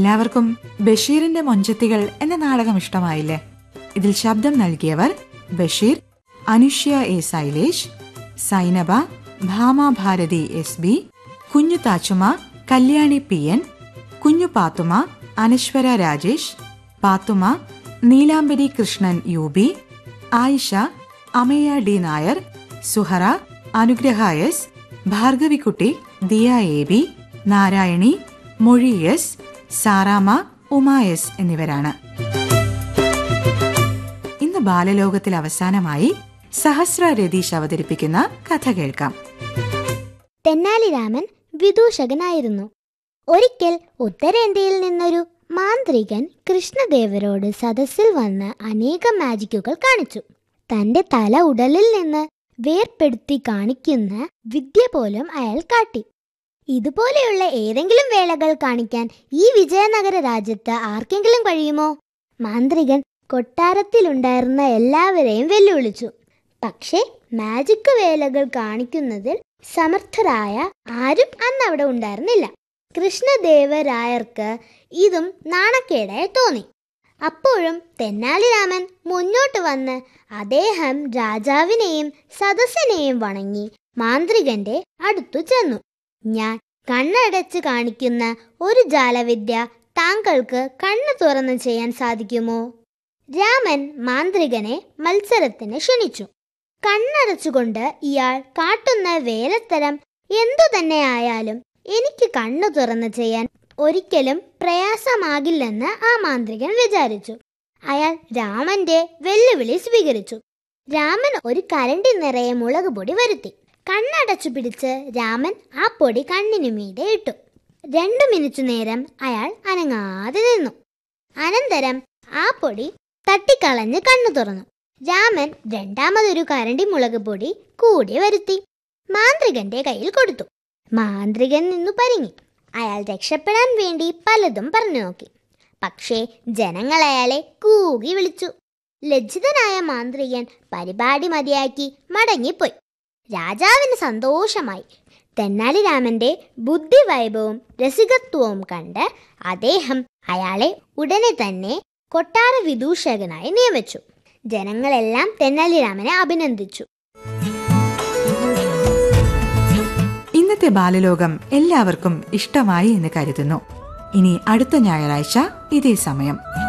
എല്ലാവർക്കും ബഷീറിന്റെ മൊഞ്ചത്തികൾ എന്ന നാടകം ഇഷ്ടമായില്ലേ ഇതിൽ ശബ്ദം നൽകിയവർ Basheer Anushya A Sailesh Sainaba Bhama Bharathi S B Kunju Thachuma Kalyani P N Kunju Pathuma Anaswara Rajesh Pathuma Neelambari Krishnan U B Ayisha Amaya D Nair Suhara Anugraha S Bhargavikutty Diya A B Narayani Mozhi S Saramma Uma S എന്നിവരാണ് ഇന്ന് ബാലലോകത്തിൽ അവസാനമായി സഹസ്ര രതീഷ് അവതരിപ്പിക്കുന്ന കഥ കേൾക്കാം തെന്നാലിരാമൻ വിദൂഷകനായിരുന്നു ഒരിക്കൽ ഉത്തരേന്ത്യയിൽ നിന്നൊരു മാന്ത്രികൻ കൃഷ്ണദേവരോട് സദസ്സിൽ വന്ന് അനേകം മാജിക്കുകൾ കാണിച്ചു തന്റെ തല ഉടലിൽ നിന്ന് വേർപ്പെടുത്തി കാണിക്കുന്ന വിദ്യ പോലും അയാൾ കാട്ടി ഇതുപോലെയുള്ള ഏതെങ്കിലും വേളകൾ കാണിക്കാൻ ഈ വിജയനഗര രാജ്യത്ത് ആർക്കെങ്കിലും കഴിയുമോ മാന്ത്രികൻ കൊട്ടാരത്തിലുണ്ടായിരുന്ന എല്ലാവരെയും വെല്ലുവിളിച്ചു പക്ഷേ മാജിക് വേലകൾ കാണിക്കുന്നതിൽ സമർത്ഥരായ ആരും അന്ന് അവിടെ ഉണ്ടായിരുന്നില്ല കൃഷ്ണദേവരായർക്ക് ഇതും നാണക്കേടായി തോന്നി അപ്പോഴും തെന്നാലിരാമൻ മുന്നോട്ട് വന്ന് അദ്ദേഹം രാജാവിനെയും സദസ്സിനെയും വണങ്ങി മാന്ത്രികന്റെ അടുത്തു ചെന്നു ഞാൻ കണ്ണടച്ച് കാണിക്കുന്ന ഒരു ജാലവിദ്യ താങ്കൾക്ക് കണ്ണു തുറന്ന് ചെയ്യാൻ സാധിക്കുമോ രാമൻ മാന്ത്രികനെ മത്സരത്തിന് ക്ഷണിച്ചു കണ്ണടച്ചുകൊണ്ട് ഇയാൾ കാട്ടുന്ന വേലത്തരം എന്തു തന്നെ ആയാലും എനിക്ക് കണ്ണു തുറന്ന് ചെയ്യാൻ ഒരിക്കലും പ്രയാസമാകില്ലെന്ന് ആ മാന്ത്രികൻ വിചാരിച്ചു അയാൾ രാമന്റെ വെല്ലുവിളി സ്വീകരിച്ചു രാമൻ ഒരു കരണ്ടി നിറയെ മുളക് പൊടി വരുത്തി കണ്ണടച്ചു പിടിച്ച് രാമൻ ആ പൊടി കണ്ണിനു മീതെ ഇട്ടു രണ്ടു മിനിറ്റ് നേരം അയാൾ അനങ്ങാതെ നിന്നു അനന്തരം ആ പൊടി തട്ടിക്കളഞ്ഞ് കണ്ണു തുറന്നു രാമൻ രണ്ടാമതൊരു കരണ്ടി മുളക് പൊടി കൂടി വരുത്തി മാന്ത്രികന്റെ കയ്യിൽ കൊടുത്തു മാന്ത്രികൻ നിന്നു പരിങ്ങി അയാൾ രക്ഷപ്പെടാൻ വേണ്ടി പലതും പറഞ്ഞു നോക്കി പക്ഷേ ജനങ്ങൾ അയാളെ കൂകി വിളിച്ചു ലജ്ജിതനായ മാന്ത്രികൻ പരിപാടി മതിയാക്കി മടങ്ങിപ്പോയി രാജാവിന് സന്തോഷമായി തെന്നാലിരാമന്റെ ബുദ്ധിവൈഭവവും രസികത്വവും കണ്ട് അദ്ദേഹം അയാളെ ഉടനെ തന്നെ കൊട്ടാര വിദൂഷകനായി നിയമിച്ചു ജനങ്ങളെല്ലാം തെന്നാലിരാമനെ അഭിനന്ദിച്ചു ഇന്നത്തെ ബാലലോകം എല്ലാവർക്കും ഇഷ്ടമായി എന്ന് കരുതുന്നു ഇനി അടുത്ത ഞായറാഴ്ച ഇതേ സമയം